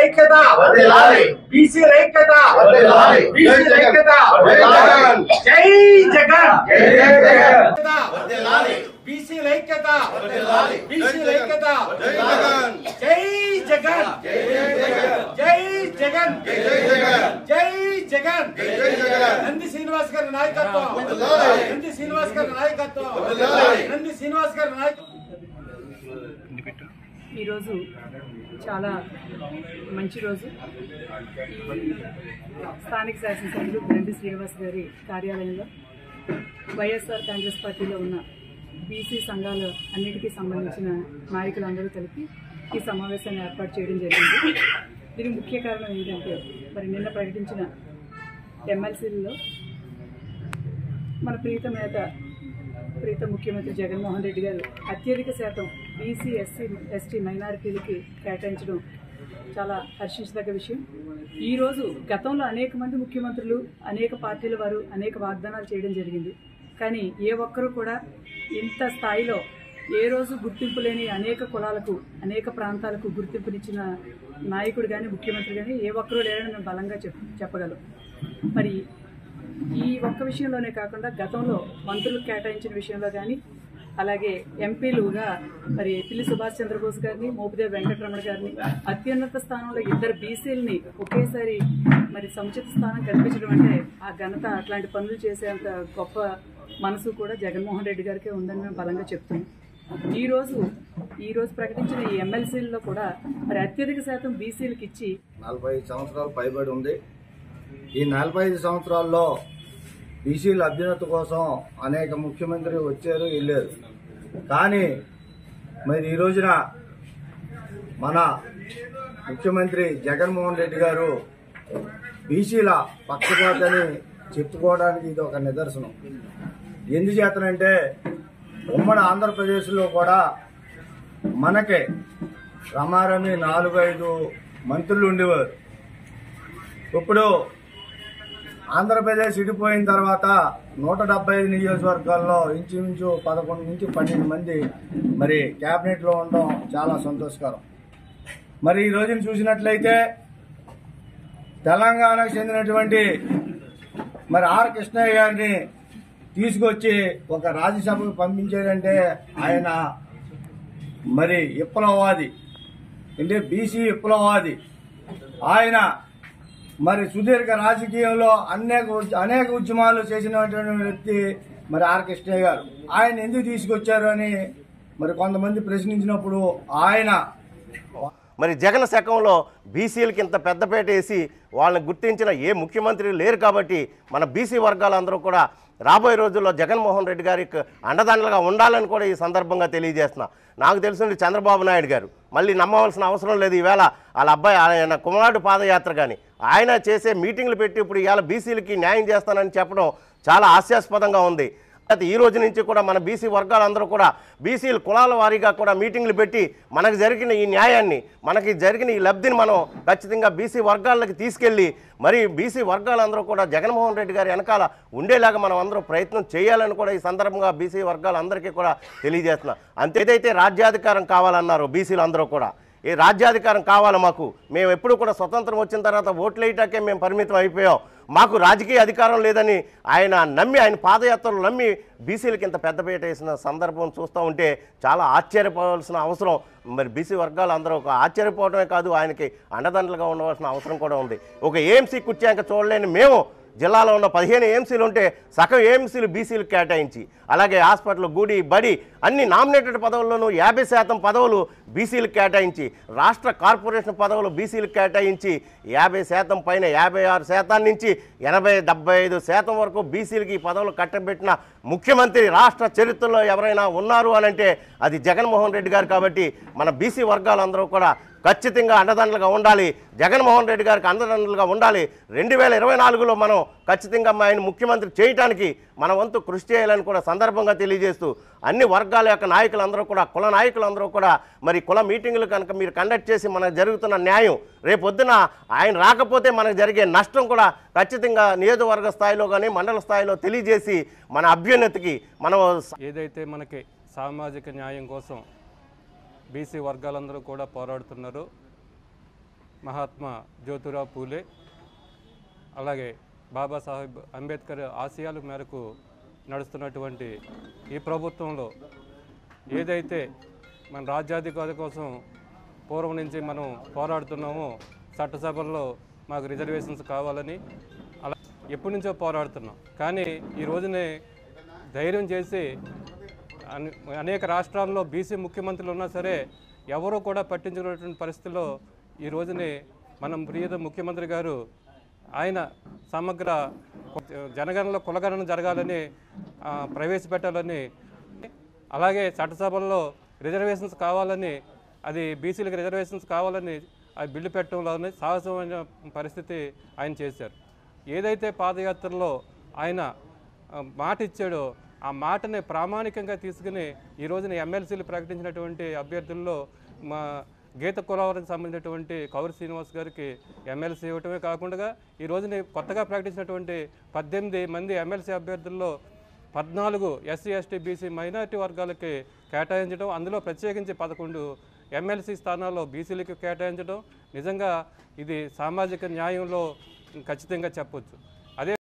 ఐక్యత వర్ధిల్లాలి. బీసీ ఐక్యత వర్ధిల్లాలి. బీసీ జై జగన్. ఐక్యత జై జగన్. జై జగన్ జై జై జగన్. వర్ధిల్లాలి. బీసీ ఐక్యత వర్ధిల్లాలి. బీసీ జై జగన్. ఐక్యత జై జగన్. జై జగన్ జై జై జగన్. జై జగన్ జై జై జగన్. జై జగన్ జై జై జగన్. నంది శ్రీనివాస్ గారి నాయకత్వం వర్ధిల్లాలి. నంది శ్రీనివాస్ గారి నాయకత్వం వర్ధిల్లాలి. నంది శ్రీనివాస్ గారి నాయకత్వం ఈరోజు చాలా మంచి రోజు ఈ స్థానిక శాసనసభ్యులు నంది శ్రీనివాస్ గారి కార్యాలయంలో వైఎస్ఆర్ కాంగ్రెస్ పార్టీలో ఉన్న బీసీ సంఘాల అన్నిటికీ సంబంధించిన నాయకులందరూ కలిపి ఈ సమావేశాన్ని ఏర్పాటు చేయడం జరిగింది దీనికి ముఖ్య కారణం ఏంటంటే మరి నిన్న ప్రకటించిన ఎమ్మెల్సీలలో మన ప్రీత నేత ప్రీత ముఖ్యమంత్రి జగన్మోహన్ రెడ్డి గారు అత్యధిక శాతం బీసీ ఎస్సీ ఎస్టీ మైనారిటీలకి కేటాయించడం చాలా హర్షించదగ్గ విషయం ఈరోజు గతంలో అనేక మంది ముఖ్యమంత్రులు అనేక పార్టీల వారు అనేక వాగ్దానాలు చేయడం జరిగింది కానీ ఏ ఒక్కరూ కూడా ఇంత స్థాయిలో ఏ రోజు గుర్తింపు లేని అనేక కులాలకు అనేక ప్రాంతాలకు గుర్తింపునిచ్చిన నాయకుడు కానీ ముఖ్యమంత్రి కానీ ఏ ఒక్కరూ లేరని మేము బలంగా చెప్ చెప్పగలం మరి ఈ ఒక్క విషయంలోనే కాకుండా గతంలో మంత్రులకు కేటాయించిన విషయంలో కానీ అలాగే ఎంపీలుగా మరి పిల్లి సుభాష్ చంద్రబోస్ గారిని మోపిదేవి వెంకటరమణ గారిని అత్యున్నత స్థానంలో ఇద్దరు బీసీలని ఒకేసారి మరి సముచిత స్థానం కల్పించడం అంటే ఆ ఘనత అట్లాంటి పనులు చేసేంత గొప్ప మనసు కూడా జగన్మోహన్ రెడ్డి గారికే ఉందని మేము బలంగా చెప్తున్నాం ఈ రోజు ఈ రోజు ప్రకటించిన ఈ ఎమ్మెల్సీల్లో కూడా మరి అత్యధిక శాతం బీసీలకు ఇచ్చి నలభై ఐదు సంవత్సరాలు పైబడి ఉంది ఈ నలభై ఐదు సంవత్సరాల్లో బీసీల అభ్యున్నతి కోసం అనేక ముఖ్యమంత్రి వచ్చారు వెళ్ళారు కానీ మరి ఈ రోజున మన ముఖ్యమంత్రి జగన్మోహన్ రెడ్డి గారు బీసీల పక్షపాతని చెప్పుకోవడానికి ఇది ఒక నిదర్శనం ఎందుచేతనంటే ఉమ్మడి ఆంధ్రప్రదేశ్లో కూడా మనకే రమారమి నాలుగు ఐదు మంత్రులు ఉండేవారు ఇప్పుడు ఆంధ్రప్రదేశ్ ఇడిపోయిన తర్వాత నూట డెబ్బై ఐదు నియోజకవర్గాల్లో ఇంచుమించు పదకొండు నుంచి పన్నెండు మంది మరి క్యాబినెట్లో ఉండడం చాలా సంతోషకరం మరి ఈ రోజున చూసినట్లయితే తెలంగాణకు చెందినటువంటి మరి ఆర్ కృష్ణయ్య గారిని తీసుకొచ్చి ఒక రాజ్యసభకు పంపించాడంటే ఆయన మరి విప్లవవాది అంటే బీసీ విప్లవవాది ఆయన మరి సుదీర్ఘ రాజకీయంలో అనేక ఉద్య- అనేక ఉద్యమాలు చేసినటువంటి వ్యక్తి మరి ఆర్ కృష్ణయ్య గారు ఆయన ఎందుకు తీసుకొచ్చారు అని మరి కొంతమంది ప్రశ్నించినప్పుడు ఆయన మరి జగన్ శకంలో బీసీలకి ఇంత పెద్దపేట వేసి వాళ్ళని గుర్తించిన ఏ ముఖ్యమంత్రి లేరు కాబట్టి మన బీసీ వర్గాలందరూ కూడా రాబోయే రోజుల్లో జగన్మోహన్ రెడ్డి గారికి అండదండలుగా ఉండాలని కూడా ఈ సందర్భంగా తెలియజేస్తున్నా నాకు తెలిసిన చంద్రబాబు నాయుడు గారు మళ్ళీ నమ్మవలసిన అవసరం లేదు ఈవేళ వాళ్ళ అబ్బాయి ఆయన కుమారుడు పాదయాత్ర కానీ ఆయన చేసే మీటింగ్లు పెట్టి ఇప్పుడు ఇవాళ బీసీలకి న్యాయం చేస్తానని చెప్పడం చాలా హాస్యాస్పదంగా ఉంది అయితే ఈ రోజు నుంచి కూడా మన బీసీ వర్గాలందరూ కూడా బీసీలు కులాల వారీగా కూడా మీటింగ్లు పెట్టి మనకు జరిగిన ఈ న్యాయాన్ని మనకి జరిగిన ఈ లబ్ధిని మనం ఖచ్చితంగా బీసీ వర్గాలకి తీసుకెళ్ళి మరి బీసీ వర్గాలందరూ కూడా జగన్మోహన్ రెడ్డి గారి వెనకాల ఉండేలాగా మనం అందరూ ప్రయత్నం చేయాలని కూడా ఈ సందర్భంగా బీసీ వర్గాలందరికీ కూడా తెలియజేస్తున్నా అంతే ఏదైతే రాజ్యాధికారం కావాలన్నారు బీసీలు అందరూ కూడా ఈ రాజ్యాధికారం కావాలి మాకు మేము ఎప్పుడు కూడా స్వతంత్రం వచ్చిన తర్వాత ఓట్లు వేయటాకే మేము పరిమితం అయిపోయాం మాకు రాజకీయ అధికారం లేదని ఆయన నమ్మి ఆయన పాదయాత్రలు నమ్మి బీసీలకి ఇంత పెద్దపీట వేసిన సందర్భం చూస్తూ ఉంటే చాలా ఆశ్చర్యపోవాల్సిన అవసరం మరి బీసీ వర్గాలు అందరూ ఒక ఆశ్చర్యపోవడమే కాదు ఆయనకి అండదండలుగా ఉండవలసిన అవసరం కూడా ఉంది ఒక ఏఎంసీ కుర్చాక చూడలేని మేము జిల్లాలో ఉన్న పదిహేను ఏఎంసీలు ఉంటే సగం ఏఎంసీలు బీసీలు కేటాయించి అలాగే హాస్పిటల్ గుడి బడి అన్ని నామినేటెడ్ పదవుల్లోనూ యాభై శాతం పదవులు బీసీలకు కేటాయించి రాష్ట్ర కార్పొరేషన్ పదవులు బీసీలకు కేటాయించి యాభై శాతం పైన యాభై ఆరు శాతం నుంచి ఎనభై డెబ్బై ఐదు శాతం వరకు బీసీలకి ఈ పదవులు కట్టబెట్టిన ముఖ్యమంత్రి రాష్ట్ర చరిత్రలో ఎవరైనా ఉన్నారు అనంటే అది జగన్మోహన్ రెడ్డి గారు కాబట్టి మన బీసీ వర్గాలందరూ కూడా ఖచ్చితంగా అండదండలుగా ఉండాలి జగన్మోహన్ రెడ్డి గారికి అండదండలుగా ఉండాలి రెండు వేల ఇరవై నాలుగులో మనం ఖచ్చితంగా మా ఆయన ముఖ్యమంత్రి చేయటానికి మన వంతు కృషి చేయాలని కూడా సందర్భంగా తెలియజేస్తూ అన్ని వర్గాల యొక్క నాయకులందరూ కూడా కుల నాయకులందరూ కూడా మరి కుల మీటింగులు కనుక మీరు కండక్ట్ చేసి మనకు జరుగుతున్న న్యాయం రేపొద్దున ఆయన రాకపోతే మనకు జరిగే నష్టం కూడా ఖచ్చితంగా నియోజకవర్గ స్థాయిలో కానీ మండల స్థాయిలో తెలియజేసి మన అభ్యున్నతికి మనం ఏదైతే మనకి సామాజిక న్యాయం కోసం బీసీ వర్గాలందరూ కూడా పోరాడుతున్నారు మహాత్మా జ్యోతిరావు పూలే అలాగే బాబాసాహెబ్ అంబేద్కర్ ఆశయాల మేరకు నడుస్తున్నటువంటి ఈ ప్రభుత్వంలో ఏదైతే మన రాజ్యాధికారి కోసం పూర్వం నుంచి మనం పోరాడుతున్నామో చట్టసభల్లో మాకు రిజర్వేషన్స్ కావాలని అలా ఎప్పటి నుంచో పోరాడుతున్నాం కానీ ఈ రోజునే ధైర్యం చేసి అనే- అనేక రాష్ట్రాల్లో బీసీ ముఖ్యమంత్రులు ఉన్నా సరే ఎవరూ కూడా పట్టించుకున్నటువంటి పరిస్థితుల్లో ఈ రోజునే మనం ప్రియత ముఖ్యమంత్రి గారు ఆయన సమగ్ర జనగణనలో కులగణన జరగాలని ఆ, ప్రవేశపెట్టాలని అలాగే చట్టసభల్లో రిజర్వేషన్స్ కావాలని అది బీసీలకు రిజర్వేషన్స్ కావాలని ఆ బిల్లు పెట్టడంలోనే సాహసమైన పరిస్థితి ఆయన చేశారు ఏదైతే పాదయాత్రలో ఆయన ఆ, మాట ఇచ్చాడో ఆ మాటని ప్రామాణికంగా తీసుకుని ఈ రోజున ఎమ్మెల్సీలు ప్రకటించినటువంటి అభ్యర్థుల్లో మా గీత కులవరకు సంబంధించినటువంటి కౌరి శ్రీనివాస్ గారికి ఎమ్మెల్సీ ఇవ్వటమే కాకుండా ఈ రోజున కొత్తగా ప్రకటించినటువంటి పద్దెనిమిది మంది ఎమ్మెల్సీ అభ్యర్థుల్లో పద్నాలుగు ఎస్సీ ఎస్టీ బీసీ మైనారిటీ వర్గాలకి కేటాయించడం అందులో ప్రత్యేకించి పదకొండు ఎమ్మెల్సీ స్థానాల్లో బీసీలకు కేటాయించడం నిజంగా ఇది సామాజిక న్యాయంలో ఖచ్చితంగా చెప్పొచ్చు